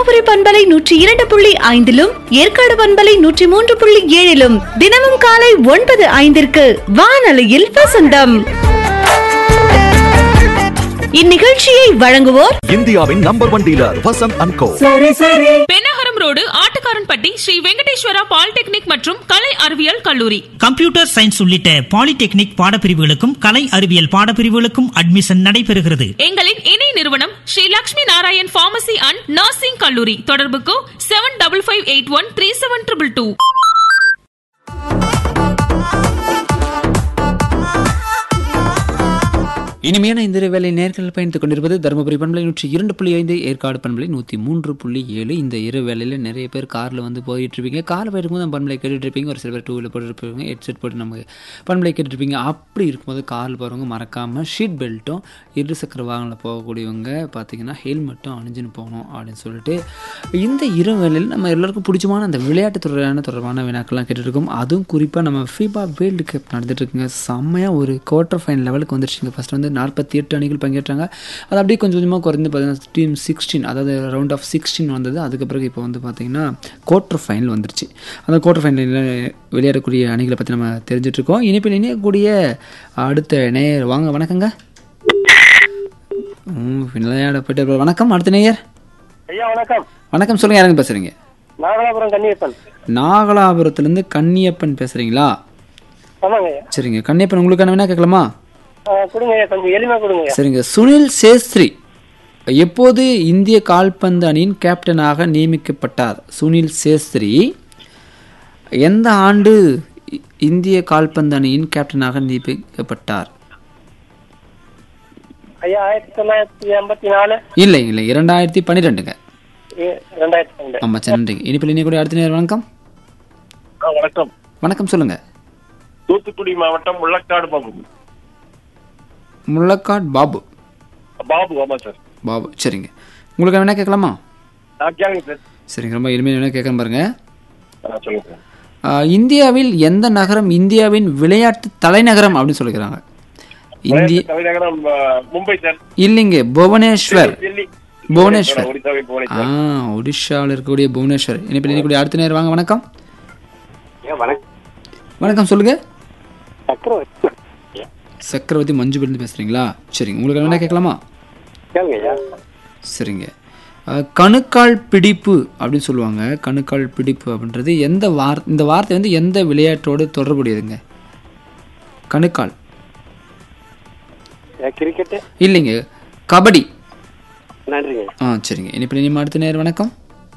தருமபுரி பண்பலை நூற்றி இரண்டு புள்ளி ஐந்திலும் ஏற்காடு பண்பலை நூற்றி மூன்று புள்ளி ஏழிலும் தினமும் காலை ஒன்பது ஐந்திற்கு வானொலியில் வசந்தம் இந்நிகழ்ச்சியை வழங்குவோர் இந்தியாவின் number one dealer Vasanth and co Pennagaram road Attukaranpatti Sri Venkateswara polytechnic மற்றும் கலை அறிவியல் கல்லூரி கம்ப்யூட்டர் சயின்ஸ் உள்ளிட்ட பாலிடெக்னிக் பாடப்பிரிவுகளுக்கும் கலை அறிவியல் பாடப்பிரிவுகளுக்கும் அட்மிஷன் நடைபெறுகிறது எங்களின் இணை நிறுவனம் Sri Lakshmi Narayan pharmacy and nursing கல்லூரி தொடர்புக்கு seven double five eight one three seven triple two இனிமையான இந்த வேலை நேர்கள் பயணித்துக் கொண்டிருப்பது தருமபுரி பண்பலை நூற்றி இரண்டு புள்ளி ஐந்து ஏற்காடு பண்பலை நூற்றி மூன்று புள்ளி ஏழு இந்த இரு வேலையில் நிறைய பேர் காரில் வந்து போயிட்டு இருப்பீங்க காரில் போயிருக்கும்போது நம்ம பண்பலை கேட்டுட்டு இருப்பீங்க ஒரு சில பேர் டூ வீலர் போட்டுருப்பீங்க ஹெட்செட் போட்டு நம்ம பண்பலை கேட்டுருப்பீங்க அப்படி இருக்கும்போது காரில் போகிறவங்க மறக்காமல் ஷீட் பெல்ட்டும் இரு சக்கர வாகனில் போகக்கூடியவங்க பார்த்தீங்கன்னா ஹெல்மெட்டும் அணிஞ்சுன்னு போகணும் அப்படின்னு சொல்லிட்டு இந்த இரு வேலையில் நம்ம எல்லாருக்கும் பிடிச்சமான அந்த விளையாட்டு துறையான தொடர்பான வினாக்கள்லாம் கேட்டுருக்கோம் அதுவும் குறிப்பாக நம்ம ஃபீபா வேர்ல்டு கப் நடந்துட்டு இருக்குங்க செம்மையாக ஒரு குவார்ட்டர் ஃபைனல் லெவலுக்கு வந்துருச்சுங்க ஃபர்ஸ்ட் வந்து நாற்பத்தி எட்டு அணிகள் பங்கேற்றாங்க அது அப்படியே கொஞ்சம் கொஞ்சமாக குறைந்து பார்த்தீங்கன்னா டீம் சிக்ஸ்டீன் அதாவது ரவுண்ட் ஆஃப் சிக்ஸ்டீன் வந்தது அதுக்கு பிறகு இப்போ வந்து பார்த்தீங்கன்னா குவார்ட்டர் ஃபைனல் வந்துருச்சு அந்த குவார்ட்டர் ஃபைனலில் விளையாடக்கூடிய அணிகளை பற்றி நம்ம தெரிஞ்சுட்டு இருக்கோம் இனிப்பில் இணையக்கூடிய அடுத்த நேயர் வாங்க வணக்கங்க ம், விளையாட போயிட்டு இருப்பார். வணக்கம் அடுத்த நேயர் ஐயா வணக்கம் வணக்கம் சொல்லுங்க யாருங்க பேசுறீங்க நாகலாபுரம் கன்னியப்பன் நாகலாபுரத்துலேருந்து கன்னியப்பன் பேசுறீங்களா ஆமாங்க ஐயா சரிங்க கன்னியப்பன் உங்களுக்கான வேணா கேட்கலாமா ஆ, கொடுங்க ஐயா கொஞ்சம் எளிமையா கொடுங்க ஐயா சரிங்க சுனில் சேஸ்திரி எப்போது இந்திய கால்பந்து அணியின் கேப்டனாக நியமிக்கப்பட்டார் சுனில் சேஸ்திரி எந்த ஆண்டு இ- இந்திய கால்பந்து அணியின் கேப்டனாக நியமிக்கப்பட்டார் ஐயா ஆயிரத்தி தொள்ளாயிரத்தி எண்பத்தி நாலு இல்லை இல்லை இரண்டாயிரத்தி பன்னிரெண்டுங்க இ- ரெண்டாயிரத்தி ரெண்டு ஆமாம் சரி நன்றிங்க இனிப்பில் இனி கூட அடுத்த நேரம் வணக்கம் ஆ, வணக்கம் வணக்கம் சொல்லுங்க தூத்துக்குடி மாவட்டம் முள்ளக்காடு பாபு முள்ளக்காட் பாபு பாபு ஆமா சார் பாபு சரிங்க உங்களுக்கு வேணா கேட்கலாமா நான் கேளுங்க சார் சரிங்க ரொம்ப எளிமையாக வேணா கேட்கணும் பாருங்க ஆ, சொல்லுங்க சார் ஆஹ் இந்தியாவில் எந்த நகரம் இந்தியாவின் விளையாட்டு தலைநகரம் அப்படின்னு சொல்லிக்கிறாங்க இந்திய தலைநகரம் ஆ, மும்பை சார் இல்லைங்க புவனேஸ்வர் டெல்லி புவனேஸ்வர் ஒடிசாவின் ஆ புவனேஸ்வர் ஒடிஷாவில் இருக்கக்கூடிய புவனேஸ்வர் இனிப்பில் இருக்கக்கூடிய அடுத்த நேரம் வாங்க வணக்கம் வணக்கம் வணக்கம் சொல்லுங்க சக்கரவர்த்தி சக்கரவர்த்தி மஞ்சுபிலிருந்து பேசுறீங்களா சரிங்க உங்களுக்கு என்ன கேட்கலாமா கேளுங்க ஐயா சரிங்க ஆஹ் கணுக்கால் பிடிப்பு அப்படின்னு சொல்லுவாங்க கணுக்கால் பிடிப்பு அப்படின்றது எந்த வார் இந்த வார்த்தை வந்து எந்த விளையாட்டோடு தொடர்புடையதுங்க கணுக்கால் கிரிக்கெட்டு இல்லைங்க கபடி நன்றிங்க ஆ சரிங்க இனிப்பில் இனிமே அடுத்த நேரம் வணக்கம்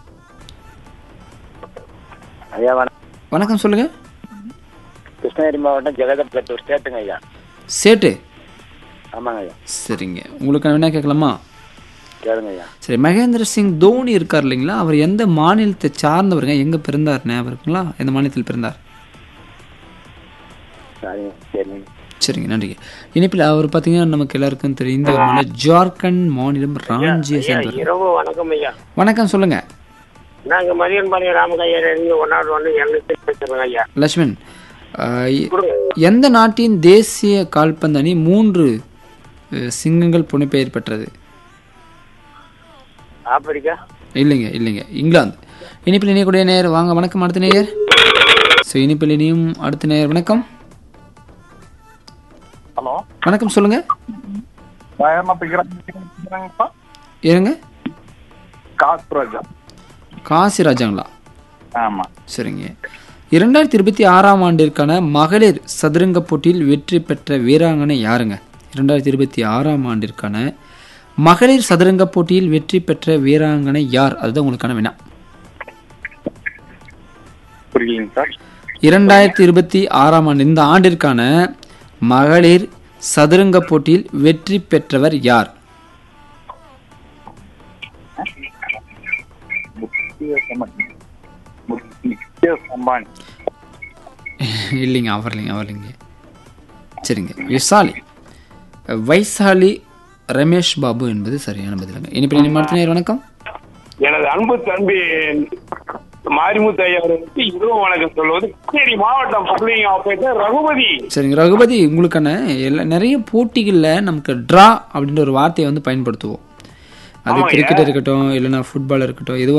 ஐயா வணக்கம் வணக்கம் சொல்லுங்க கிருஷ்ணகிரி மாவட்டம் ஜெகதப்பட்டூர் ஸ்டேட்டுங்க ஐயா சேட்டு ஆமாங்க ஐயா சரிங்க உங்களுக்கு என்ன கேட்கலாமா கேளுங்க ஐயா சரி மகேந்திர சிங் தோனி இருக்கார் இல்லைங்களா அவர் எந்த மாநிலத்தை சார்ந்தவருங்க எங்கே பிறந்தார் ஞாபகம் இருக்குங்களா எந்த மாநிலத்தில் பிறந்தார் சரிங்க சரிங்க சரிங்க நன்றிங்க இனிப்பில் அவர் பார்த்தீங்கன்னா நமக்கு எல்லாருக்கும் தெரியும் இந்த ஒரு மாநிலம் ஜார்க்கண்ட் மாநிலம் ராஞ்சியை சேர்ந்தவர் இரவு வணக்கம் ஐயா வணக்கம் சொல்லுங்க நாங்க மதியன்பாளையம் ராமகையா இருந்து ஒன்னாவது ஒன்று எண்ணூத்தி பேசுறோங்க ஐயா லட்சுமண் ஆஹ், எந்த நாட்டின் தேசிய கால்பந்து அணி மூன்று அஹ், சிங்கங்கள் புனைப்பெயர் பெற்றது ஆப்பிரிக்கா இல்லைங்க இல்லைங்க இங்கிலாந்து இனிப்பில் இணையக்கூடிய நேயர் வாங்க வணக்கம் அடுத்த நேயர் ஸோ இனிப்பில் இனியும் அடுத்த நேயர் வணக்கம் ஹலோ வணக்கம் சொல்லுங்க நான் என்ன பேசுறேங்கப்பா இருங்க காசு ராஜா காசி ராஜாங்களா ஆமா சரிங்க இரண்டாயிரத்தி இருபத்தி ஆறாம் ஆண்டிற்கான மகளிர் சதுரங்க போட்டியில் வெற்றி பெற்ற வீராங்கனை யாருங்க இரண்டாயிரத்தி இருபத்தி ஆறாம் ஆண்டிற்கான மகளிர் சதுரங்க போட்டியில் வெற்றி பெற்ற வீராங்கனை யார் அதுதான் உங்களுக்கான வினா புரியலைங்க சார் இரண்டாயிரத்தி இருபத்தி ஆறாம் ஆண்டு இந்த ஆண்டிற்கான மகளிர் சதுரங்க போட்டியில் வெற்றி பெற்றவர் யார் முகேஷ் அம்பானி இல்லைங்க அவர் இல்லைங்க அவர் இல்லைங்க சரிங்க விசாலி வைசாலி ரமேஷ் பாபு என்பது சரியான பதிலுங்க இனிப்பில் இனி அடுத்த நேரம் வணக்கம் எனது அன்பு தம்பி மாரிமுத்து ஐயா அவர்களுக்கு இரவு வணக்கம் சொல்வது கிருஷ்ணகிரி மாவட்டம் பப்ளிக் ஆபரேட்டர் ரகுபதி சரிங்க ரகுபதி உங்களுக்கான எல்லா நிறைய போட்டிகளில் நமக்கு ட்ரா அப்படின்ற ஒரு வார்த்தையை வந்து பயன்படுத்துவோம் அது ஆமாங்க. கிரிக்கெட் இருக்கட்டும் இல்லைன்னா ஃபுட்பால் இருக்கட்டும் எதுவாக